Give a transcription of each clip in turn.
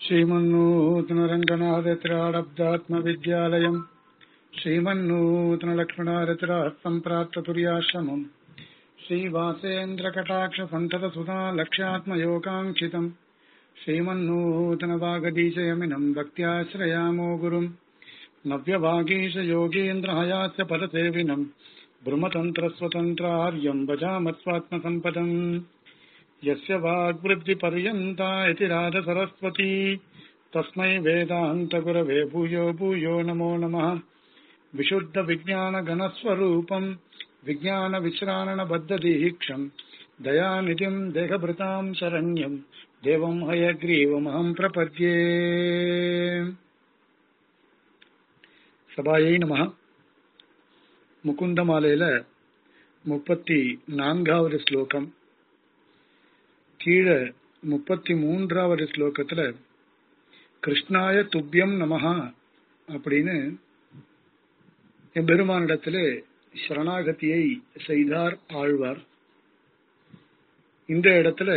श्रीमन्नूतनरङ्गनाथत्रारब्धात्मविद्यालयम् श्रीमन्नूतनलक्ष्मणारत्राः सम्प्राप्ततुर्याश्रमम् श्रीवासेन्द्रकटाक्षसन्ततसुधा लक्ष्यात्मयोगाङ्क्षितम् श्रीमन्नूतनवागदीशयमिनम् भक्त्याश्रयामो गुरुम् नव्यवागीशयोगीन्द्रहयास्य पदसेविनम् ब्रह्मतन्त्रस्वतन्त्रार्यम् भजामत्स्वात्मसम्पदम् यस्य वाग्वृद्धिपर्यन्ता इति राधसरस्वती तस्मै वेदान्तगुरवे भूयो भूयो नमो नमः विशुद्धविज्ञानगणस्वरूपम् विज्ञानविश्राणबद्धदीक्षम् दयानिधिम् देहभृताम् शरण्यम् देवम् हयग्रीवमहम् प्रपद्ये சபாயை நம முகுந்தமாலையில முப்பத்தி நான்காவது ஸ்லோகம் கீழே முப்பத்தி மூன்றாவது ஸ்லோகத்துல கிருஷ்ணாய துப்பியம் நமஹா அப்படின்னு எம்பெருமானிடத்திலே சரணாகதியை செய்தார் ஆழ்வார் இந்த இடத்துல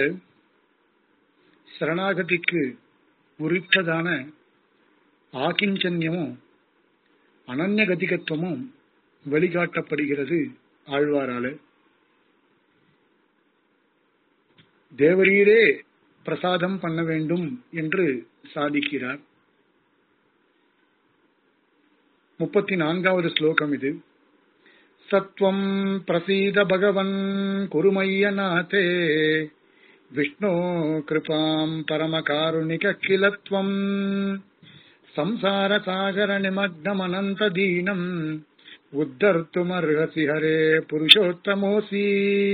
சரணாகதிக்கு உரித்ததான ஆகிஞ்சன்யமும் அனன்யகதிகத்துவமும் வெளிக்காட்டப்படுகிறது ஆழ்வாரால தேவரீரே பிரசாதம் பண்ண வேண்டும் என்று சாதிக்கிறார் முப்பத்தி நான்காவது ஸ்லோகம் இது சத்வம் பிரசீத பகவன் குருமையநாதே விஷ்ணோ கிருபாம் பரமகாருணிக கிலத்வம் संसारसागरनिमग्नमनन्तदीनम् उद्धर्तुमर्हसि हरे புருஷோத்தமோசி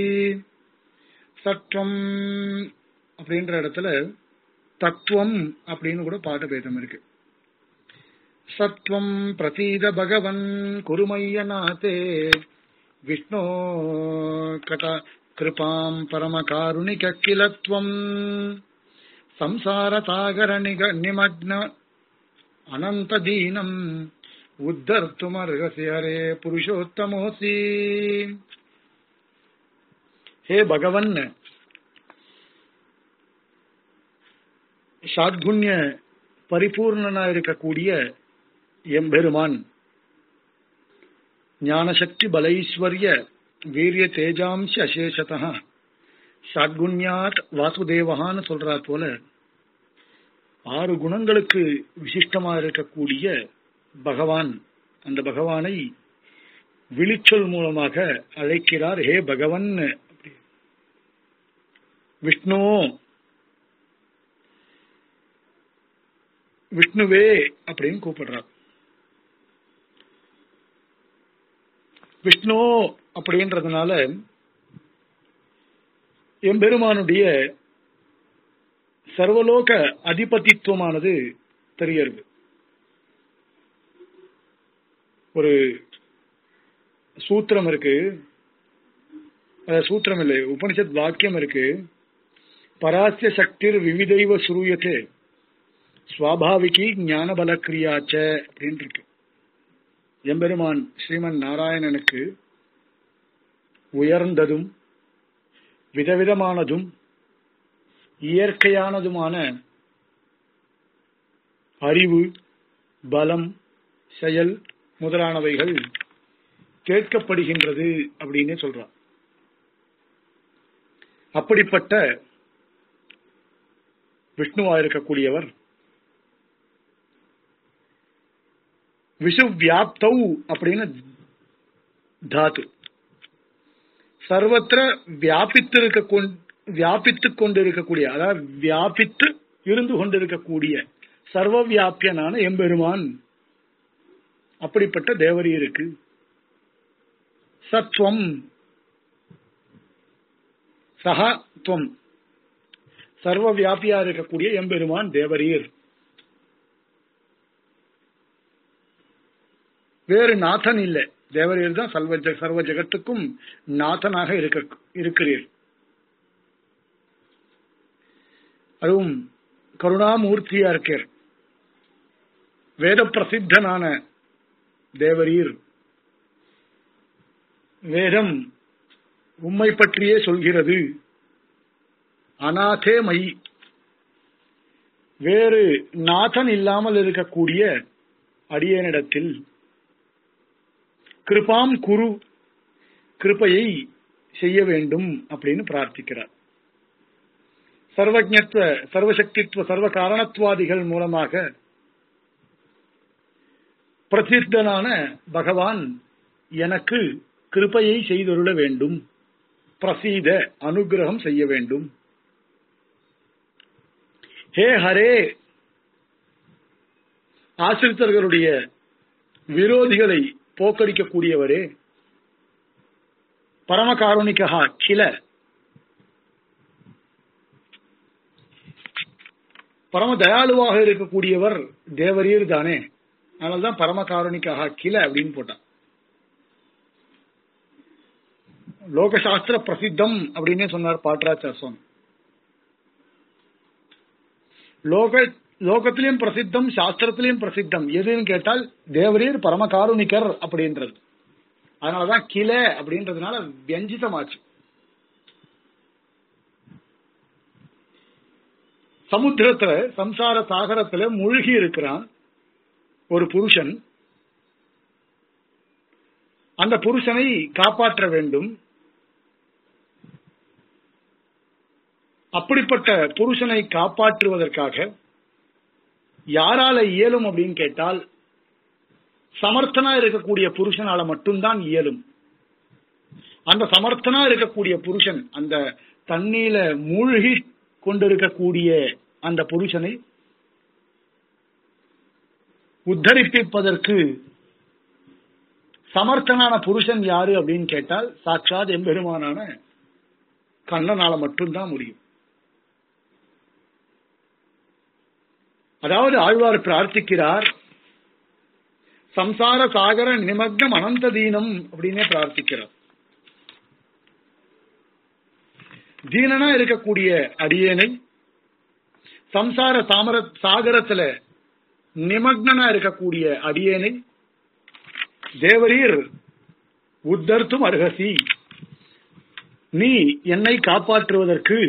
சத்வம் அப்படின்ற இடத்துல தத்துவம் அப்படின்னு கூட பாட்டு பேதம் இருக்கு சத்வம் பிரதீத பகவன் குருமையநாதே விஷ்ணோ கதா கிருபாம் பரமகாருணிக கிலத்வம் சம்சாரசாகர நிக நிமக்ன அனந்ததீனம் உத்தர்த்துமர்ஹசி ஹரே புருஷோத்தமோசி ஹே பகவன் ஷாத்குண்ய பரிபூர்ணனா இருக்கக்கூடிய எம்பெருமான் ஞானசக்தி பலைஸ்வர்ய வீரிய தேஜாம்ச அசேஷதா ஷாட்குண்யாத் வாசுதேவகான்னு சொல்றா போல ஆறு குணங்களுக்கு விசிஷ்டமா இருக்கக்கூடிய பகவான் அந்த பகவானை விழிச்சொல் மூலமாக அழைக்கிறார் ஹே பகவன் விஷ்ணு விஷ்ணுவே அப்படின்னு கூப்பிடுறார் விஷ்ணு அப்படின்றதுனால எம்பெருமானுடைய சர்வலோக அதிபதித்துவமானது தெரியறது ஒரு சூத்திரம் இருக்கு சூத்திரம் இல்லை உபனிஷத் வாக்கியம் இருக்கு பராசிய சக்திர் விவிதைவ சுரூயத்தே சுவாபாவிகி ஞான பலக்கிரியாச்ச அப்படின்னு இருக்கு எம்பெருமான் ஸ்ரீமன் நாராயணனுக்கு உயர்ந்ததும் விதவிதமானதும் இயற்கையானதுமான அறிவு பலம் செயல் முதலானவைகள் கேட்கப்படுகின்றது அப்படின்னு சொல்றார் அப்படிப்பட்ட விஷ்ணுவா இருக்கக்கூடியவர் விஷு வியாப்தௌ அப்படின்னு தாத்து சர்வத்திர வியாபித்திருக்க வியாபித்துக் கொண்டிருக்கக்கூடிய அதாவது வியாபித்து இருந்து கொண்டிருக்கக்கூடிய சர்வ வியாபியனான எம்பெருமான் அப்படிப்பட்ட தேவரீருக்கு சத்வம் சகத்வம் சர்வ வியாபியா இருக்கக்கூடிய எம்பெருமான் தேவரீர் வேறு நாதன் இல்லை தேவரீர் தான் சர்வ சர்வ ஜெகத்துக்கும் நாதனாக இருக்க இருக்கிறீர் அதுவும் கருணாமூர்த்தியா இருக்கார் வேத பிரசித்தனான தேவரீர் வேதம் உம்மை பற்றியே சொல்கிறது அநாதே மை வேறு நாதன் இல்லாமல் இருக்கக்கூடிய அடியனிடத்தில் கிருபாம் குரு கிருபையை செய்ய வேண்டும் அப்படின்னு பிரார்த்திக்கிறார் சர்வஜத்துவ சர்வசக்தித்துவ சர்வ காரணத்துவாதிகள் மூலமாக பிரசித்தனான பகவான் எனக்கு கிருபையை செய்தொருள வேண்டும் பிரசீத அனுகிரகம் செய்ய வேண்டும் ஹே ஹரே ஆசிரித்தர்களுடைய விரோதிகளை போக்கடிக்கக்கூடியவரே பரமகாருணிகா கில பரம தயாளுவாக இருக்கக்கூடியவர் தேவரீர் தானே அதனால்தான் பரமகாருணிகா கில அப்படின்னு போட்டான் லோகசாஸ்திர பிரசித்தம் அப்படின்னே சொன்னார் பாட்ராச்சார் சுவாமி லோக லோகத்திலையும் பிரசித்தம் சாஸ்திரத்திலையும் பிரசித்தம் எதுன்னு கேட்டால் தேவரீர் பரமகாருணிகர் அப்படின்றது அதனாலதான் கில அப்படின்றதுனால வியஞ்சிதமாச்சு சமுத்திரத்துல சம்சார சாகரத்துல மூழ்கி இருக்கிறான் ஒரு புருஷன் அந்த புருஷனை காப்பாற்ற வேண்டும் அப்படிப்பட்ட புருஷனை காப்பாற்றுவதற்காக யாரால இயலும் அப்படின்னு கேட்டால் சமர்த்தனா இருக்கக்கூடிய புருஷனால மட்டும்தான் இயலும் அந்த சமர்த்தனா இருக்கக்கூடிய புருஷன் அந்த தண்ணீல மூழ்கி கொண்டிருக்கக்கூடிய அந்த புருஷனை உத்தரிப்பிப்பதற்கு சமர்த்தனான புருஷன் யாரு அப்படின்னு கேட்டால் சாட்சாத் எம்பெருமானான கண்ணனால மட்டும்தான் முடியும் அதாவது ஆழ்வார் பிரார்த்திக்கிறார் சம்சார சாகர நிமக்னம் அனந்த தீனம் அப்படின்னே பிரார்த்திக்கிறார் தீனனா இருக்கக்கூடிய அடியேனை சம்சார தாமர சாகரத்துல நிமக்னனா இருக்கக்கூடிய அடியேனை தேவரீர் உத்தர்த்தும் அருகசி நீ என்னை காப்பாற்றுவதற்கு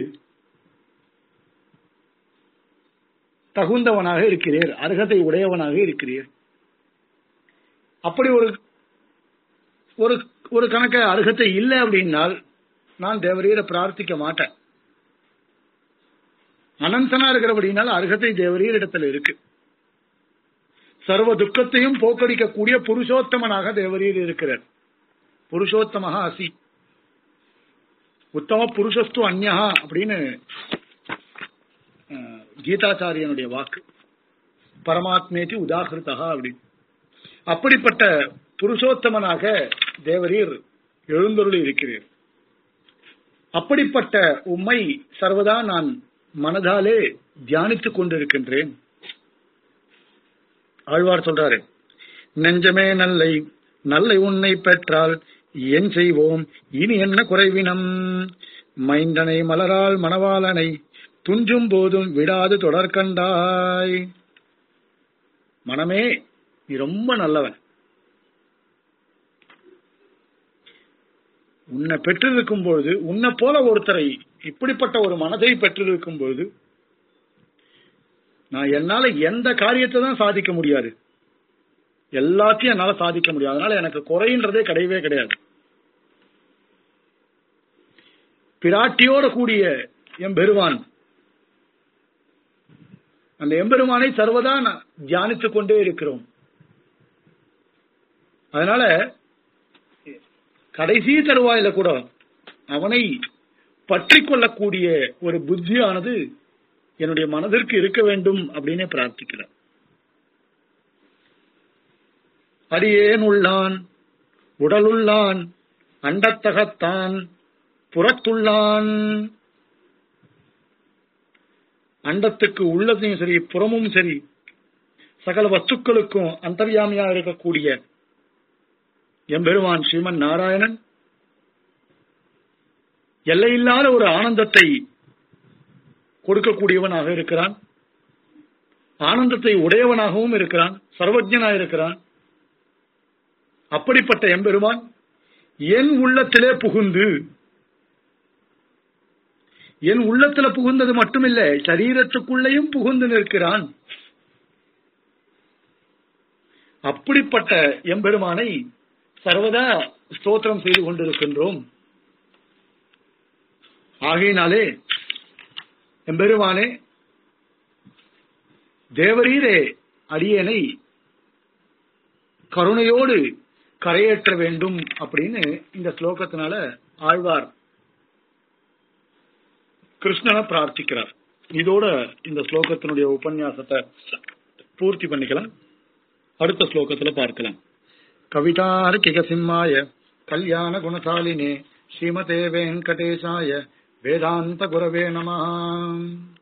தகுந்தவனாக இருக்கிறீர் அர்ஹதை உடையவனாக இருக்கிறீர் அப்படி ஒரு ஒரு ஒரு கணக்க அருகத்தை இல்லை அப்படின்னால் நான் தேவரீரை பிரார்த்திக்க மாட்டேன் அனந்தனா இருக்கிறபடினால் அருகத்தை தேவரீர் இடத்துல இருக்கு சர்வ துக்கத்தையும் போக்கடிக்கக்கூடிய புருஷோத்தமனாக தேவரீர் இருக்கிறார் புருஷோத்தமஹா அசி உத்தம புருஷஸ்து அந்யா அப்படின்னு அஹ், கீதாச்சாரியனுடைய வாக்கு பரமாத்மேதி உதாகிருதா அப்படின்னு அப்படிப்பட்ட புருஷோத்தமனாக தேவரீர் எழுந்தருளி இருக்கிறீர் அப்படிப்பட்ட உம்மை சர்வதா நான் மனதாலே தியானித்துக் கொண்டிருக்கின்றேன் ஆழ்வார் சொல்றாரு நெஞ்சமே நல்லை நல்லை உன்னை பெற்றால் என் செய்வோம் இனி என்ன குறைவினம் மைந்தனை மலரால் மணவாளனை துஞ்சும் போதும் விடாது தொடர்கண்டாய் மனமே நீ ரொம்ப நல்லவன் உன்னை பெற்றிருக்கும் பொழுது உன்னை போல ஒருத்தரை இப்படிப்பட்ட ஒரு மனதை பெற்றிருக்கும் பொழுது நான் என்னால எந்த காரியத்தை தான் சாதிக்க முடியாது எல்லாத்தையும் என்னால சாதிக்க முடியாது அதனால எனக்கு குறைன்றதே கிடையவே கிடையாது பிராட்டியோட கூடிய எம்பெருமான் அந்த எம்பெருமானை சர்வதா நான் தியானித்துக் கொண்டே இருக்கிறோம் அதனால கடைசி தருவாயில கூட அவனை பற்றி கொள்ளக்கூடிய ஒரு புத்தியானது என்னுடைய மனதிற்கு இருக்க வேண்டும் அப்படின்னே பிரார்த்திக்கிறார் அடியேன் உள்ளான் உடலுள்ளான் அண்டத்தகத்தான் புறத்துள்ளான் அண்டத்துக்கு உள்ளதையும் சரி புறமும் சரி சகல வஸ்துக்களுக்கும் அந்தர்யாமியா இருக்கக்கூடிய எம்பெருமான் ஸ்ரீமன் நாராயணன் எல்லையில்லாத ஒரு ஆனந்தத்தை கொடுக்கக்கூடியவனாக இருக்கிறான் ஆனந்தத்தை உடையவனாகவும் இருக்கிறான் சர்வஜனாக இருக்கிறான் அப்படிப்பட்ட எம்பெருமான் என் உள்ளத்திலே புகுந்து என் உள்ளத்துல புகுந்தது மட்டுமில்ல சரீரத்துக்குள்ளேயும் புகுந்து நிற்கிறான் அப்படிப்பட்ட எம்பெருமானை சர்வதா ஸ்தோத்திரம் செய்து கொண்டிருக்கின்றோம் ஆகையினாலே எம்பெருமானே தேவரீரே அடியனை கருணையோடு கரையேற்ற வேண்டும் அப்படின்னு இந்த ஸ்லோகத்தினால ஆழ்வார் கிருஷ்ணனை பிரார்த்திக்கிறார் இதோட இந்த ஸ்லோகத்தினுடைய உபன்யாசத்தை பூர்த்தி பண்ணிக்கலாம் அடுத்த ஸ்லோகத்துல பார்க்கலாம் கவிதார்க்கிக சிம்மாய கல்யாண குணசாலினே ஸ்ரீமதே வெங்கடேசாய வேதாந்த குரவே நம